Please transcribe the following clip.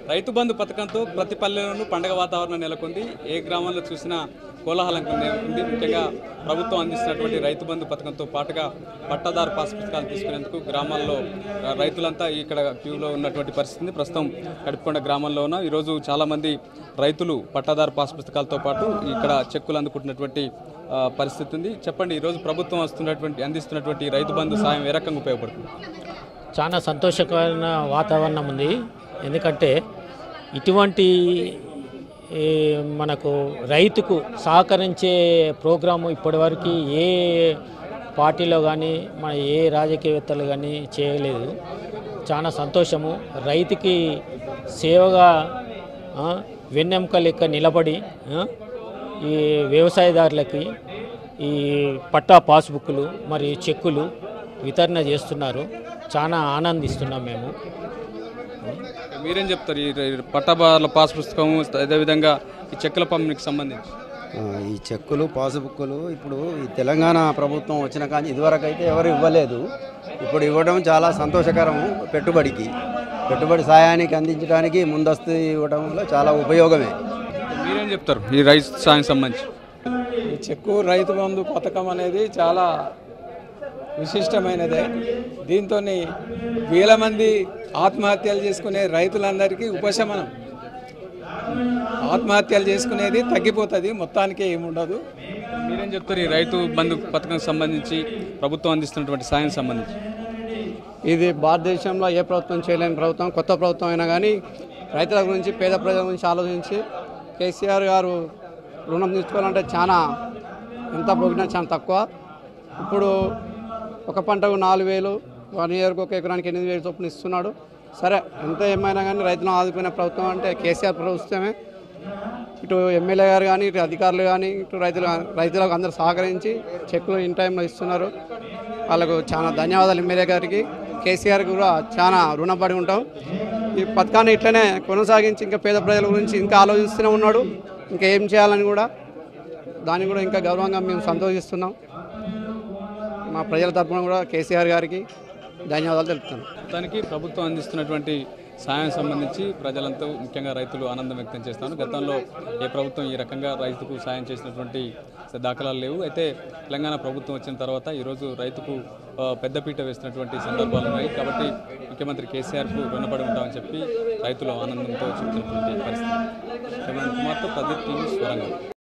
రైతు బంధు పథకంతో ప్రతి పల్లెలోనూ పండగ వాతావరణం నెలకొంది ఏ గ్రామంలో చూసినా కోలాహలంగా ఉంది ముఖ్యంగా ప్రభుత్వం అందిస్తున్నటువంటి రైతు బంధు పథకంతో పాటుగా పట్టాదారు పాస్ పుస్తకాలు తీసుకునేందుకు గ్రామాల్లో ఆ, రైతులంతా ఇక్కడ క్యూలో ఉన్నటువంటి పరిస్థితి ఉంది. ప్రస్తుతం కడుపుకొండ గ్రామంలో ఉన్న ఈరోజు చాలామంది రైతులు పట్టాదారు పాస్ పుస్తకాలతో పాటు ఇక్కడ చెక్కులు అందుకుంటున్నటువంటి ఆ, పరిస్థితి ఉంది చెప్పండి ఈరోజు ప్రభుత్వం వస్తున్నటువంటి అందిస్తున్నటువంటి ఈ రైతు బంధు సాయం ఏ రకంగా ఉపయోగపడుతుంది చాలా సంతోషకరమైన వాతావరణం ఉంది ఎందుకంటే ఇటువంటి ఈ మనకు రైతుకు సహకరించే ప్రోగ్రాము ఇప్పటివరకు ఏ పార్టీలో కానీ మన ఏ రాజకీయవేత్తలు కానీ చేయలేదు చాలా సంతోషము రైతుకి సేవగా ఆ, వెన్నెముక లెక్క నిలబడి ఆ, ఈ వ్యవసాయదారులకి ఈ పట్టా పాస్బుక్లు మరియు చెక్కులు వితరణ చేస్తున్నారు చాలా ఆనందిస్తున్నాం మేము మీరేం చెప్తారు ఈ ఈ పట్టాదారుల పాస్ పుస్తకం అదేవిధంగా ఈ చెక్కుల పంపిణీకి సంబంధించి ఆ, ఈ చెక్కులు పాసుబుక్కులు ఇప్పుడు ఈ తెలంగాణ ప్రభుత్వం వచ్చిన కానీ ఇదివరకు అయితే ఎవరు ఇవ్వలేదు ఇప్పుడు ఇవ్వడం చాలా సంతోషకరము పెట్టుబడికి పెట్టుబడి సాయానికి అందించడానికి ముందస్తు ఇవ్వడం వల్ల చాలా ఉపయోగమే మీరేం చెప్తారు ఈ రైతు సాయం సంబంధించి ఈ చెక్కు రైతు బంధు పథకం అనేది చాలా విశిష్టమైనదే దీంతో వేల మంది ఆత్మహత్యలు చేసుకునే రైతులందరికీ ఉపశమనం ఆత్మహత్యలు చేసుకునేది తగ్గిపోతుంది మొత్తానికి ఏముండదు మీరేం చెప్తారు ఈ రైతు బంధు పథకం సంబంధించి ప్రభుత్వం అందిస్తున్నటువంటి సాయం సంబంధించి ఇది భారతదేశంలో ఏ ప్రభుత్వం చేయలేని ప్రభుత్వం కొత్త ప్రభుత్వం అయినా కానీ రైతుల గురించి పేద ప్రజల గురించి ఆలోచించి కేసీఆర్ గారు రుణం తీసుకోవాలంటే చాలా ఎంత పోగినా చాలా తక్కువ ఇప్పుడు ఒక పంటకు నాలుగు వేలు వన్ ఇయర్కి ఒక ఎకరానికి ఎనిమిది వేలు చొప్పున ఇస్తున్నాడు సరే ఎంత ఏమైనా కానీ రైతులను ఆదుకునే ప్రభుత్వం అంటే కేసీఆర్ ప్రభుత్వమే ఇటు ఎమ్మెల్యే గారు కానీ ఇటు అధికారులు కానీ ఇటు రైతులు రైతులకు అందరూ సహకరించి చెక్కులు ఇన్ టైంలో ఇస్తున్నారు వాళ్ళకు చాలా ధన్యవాదాలు ఎమ్మెల్యే గారికి కేసీఆర్ కూడా చాలా రుణపడి ఉంటాం ఈ పథకాన్ని ఇట్లనే కొనసాగించి ఇంకా పేద ప్రజల గురించి ఇంకా ఆలోచిస్తూనే ఉన్నాడు ఇంకా ఏం చేయాలని కూడా దాన్ని కూడా ఇంకా గౌరవంగా మేము సంతోషిస్తున్నాం మా ప్రజల తరపున కూడా కేసీఆర్ గారికి ధన్యవాదాలు తెలుపుతున్నాం మొత్తానికి ప్రభుత్వం అందిస్తున్నటువంటి సాయం సంబంధించి ప్రజలంతా ముఖ్యంగా రైతులు ఆనందం వ్యక్తం చేస్తాను గతంలో ఏ ప్రభుత్వం ఈ రకంగా రైతుకు సాయం చేసినటువంటి దాఖలాలు లేవు అయితే తెలంగాణ ప్రభుత్వం వచ్చిన తర్వాత ఈరోజు రైతుకు ఆ, పెద్దపీట వేస్తున్నటువంటి సందర్భాలు ఉన్నాయి కాబట్టి ముఖ్యమంత్రి కేసీఆర్కు రుణపడి ఉంటామని చెప్పి రైతులు ఆనందంతో చెప్తున్నటువంటి పరిస్థితి కెమెరామెన్ కుమార్తో ప్రదీప్ టీవీ స్వరంగం